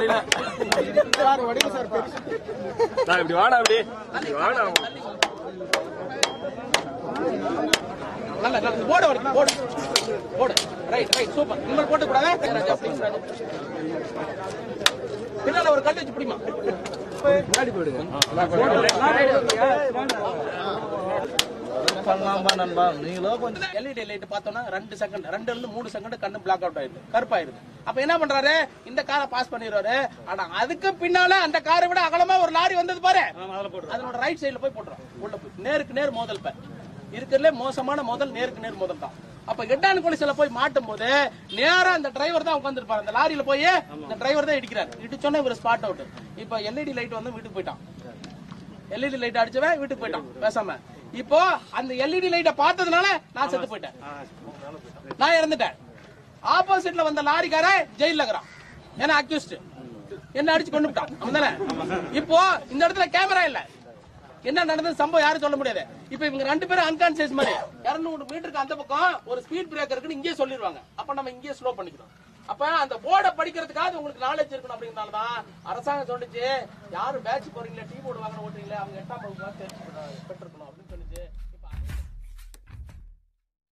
நான் இப்படி வாடா அப்படி இப்படி வாடா நல்ல நல்ல போடு வரைக்கும் போடு போடு ரைட் ரைட் சூப்பர் இனிமேல் போட்டு கூடாது ராஜா ப்ளீஸ் ராஜா பின்னால ஒரு கல் வச்சு பிடிமா பண்ணலாம்பா நண்பா நீங்களோ கொஞ்சம் எல்இடி லைட் பார்த்தோம்னா ரெண்டு செகண்ட் ரெண்டுல இருந்து மூணு செகண்ட் கண்ணு பிளாக் அவுட் ஆயிடுது கருப்பாயிருது அப்ப என்ன பண்றாரு இந்த காரை பாஸ் பண்ணிடுவாரு ஆனா அதுக்கு பின்னால அந்த காரை விட அகலமா ஒரு லாரி வந்தது பாரு அதனோட ரைட் சைடுல போய் போட்டுரும் உள்ள போய் நேருக்கு நேர் மோதல் இப்ப இருக்கிறதுல மோசமான மோதல் நேருக்கு நேர் மோதல் தான் அப்ப எட்டான் கொலிசில போய் மாட்டும் போது நேரா அந்த டிரைவர் தான் உட்காந்துருப்பாரு அந்த லாரியில போய் இந்த டிரைவர் தான் இடிக்கிறாரு இடிச்சோன்னே இவர் ஸ்பாட் அவுட் இப்ப எல்இடி லைட் வந்து வீட்டுக்கு போயிட்டான் எல்இடி லைட் அடிச்சவன் வீட்டுக்கு போயிட்டான் பேசாம இப்போ அந்த எல்இடி லைட்ட பார்த்ததுனால நான் செத்து போயிட்டேன் நான் இறந்துட்டேன் ஆப்போசிட்ல வந்த லாரிக்காரன் ஜெயில இருக்கிறான் ஏன்னா அக்யூஸ்ட் என்ன அடிச்சு கொண்டு விட்டான் அவன் தானே இப்போ இந்த இடத்துல கேமரா இல்ல என்ன நடந்தது சம்பவம் யாரும் சொல்ல முடியாது இப்போ இவங்க ரெண்டு பேரும் அன்கான்சியஸ் மாதிரி இருநூறு மீட்டருக்கு அந்த பக்கம் ஒரு ஸ்பீட் பிரேக்கர் இருக்குன்னு இங்கேயே சொல்லிடுவாங்க அப்ப நம்ம இங்கேயே ஸ்லோ பண்ணிக்கிறோம் அப்ப அந்த போர்டை படிக்கிறதுக்காக உங்களுக்கு நாலேஜ் இருக்கணும் அப்படிங்கறதுனால தான் அரசாங்கம் சொல்லிச்சு யாரும் பேட்ச் போறீங்களா டீ போர்டு வாங்க ஓட்டுறீங்களா அவங்க எட்டாம் வகுப்பு தெரிஞ்சு பெற்றிருக்கணும்